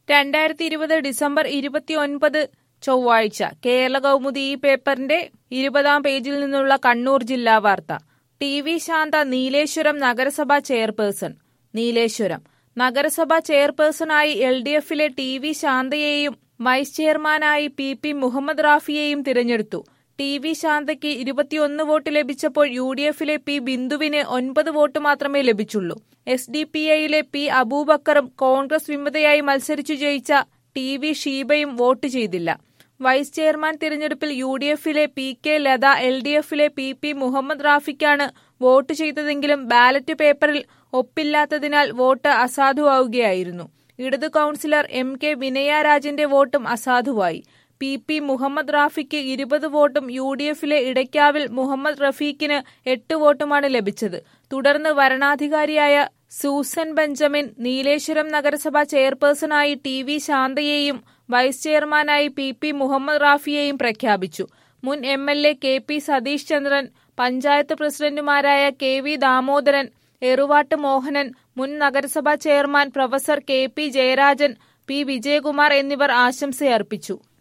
രണ്ടായിരത്തി ഇരുപത് ഡിസംബർ ഇരുപത്തിയൊൻപത് ചൊവ്വാഴ്ച കേരള കൗമുദി ഈ പേപ്പറിന്റെ ഇരുപതാം പേജിൽ നിന്നുള്ള കണ്ണൂർ ജില്ലാ വാർത്ത ടി വി ശാന്ത നീലേശ്വരം നഗരസഭാ ചെയർപേഴ്സൺ നീലേശ്വരം നഗരസഭാ ചെയർപേഴ്സണായി എൽ ഡി എഫിലെ ടി വി ശാന്തയെയും വൈസ് ചെയർമാനായി പി പി മുഹമ്മദ് റാഫിയെയും തിരഞ്ഞെടുത്തു ടി വി ശാന്തയ്ക്ക് ഇരുപത്തിയൊന്ന് വോട്ട് ലഭിച്ചപ്പോൾ യു ഡി എഫിലെ പി ബിന്ദുവിന് ഒൻപത് വോട്ട് മാത്രമേ ലഭിച്ചുള്ളൂ എസ് ഡി പി ഐയിലെ പി അബൂബക്കറും കോൺഗ്രസ് വിമതയായി മത്സരിച്ചു ജയിച്ച ടി വി ഷീബയും വോട്ട് ചെയ്തില്ല വൈസ് ചെയർമാൻ തിരഞ്ഞെടുപ്പിൽ യു ഡി എഫിലെ P K Latha L D എഫിലെ പി പി മുഹമ്മദ് റാഫിക്കാണ് വോട്ട് ചെയ്തതെങ്കിലും ബാലറ്റ് പേപ്പറിൽ ഒപ്പില്ലാത്തതിനാൽ വോട്ട് അസാധുവാവുകയായിരുന്നു ഇടതു കൌൺസിലർ എം കെ വിനയരാജന്റെ വോട്ടും അസാധുവായി പി പി മുഹമ്മദ് റാഫിക്ക് ഇരുപത് വോട്ടും യു ഡി എഫിലെ ഇടയ്ക്കാവിൽ മുഹമ്മദ് റഫീഖിന് എട്ട് വോട്ടുമാണ് ലഭിച്ചത് തുടർന്ന് വരണാധികാരിയായ സൂസൻ ബെഞ്ചമിൻ നീലേശ്വരം നഗരസഭ ചെയർപേഴ്സണായി ടി വി ശാന്തയെയും വൈസ് ചെയർമാനായി പി പി മുഹമ്മദ് റാഫിയെയും പ്രഖ്യാപിച്ചു മുൻ M L A K P Satheesh Chandran panchayat പ്രസിഡന്റുമാരായ കെ വി ദാമോദരൻ എറുവാട്ട് മോഹനൻ മുൻ നഗരസഭാ chairman professor K P Jayarajan P Vijayakumar എന്നിവർ ആശംസയർപ്പിച്ചു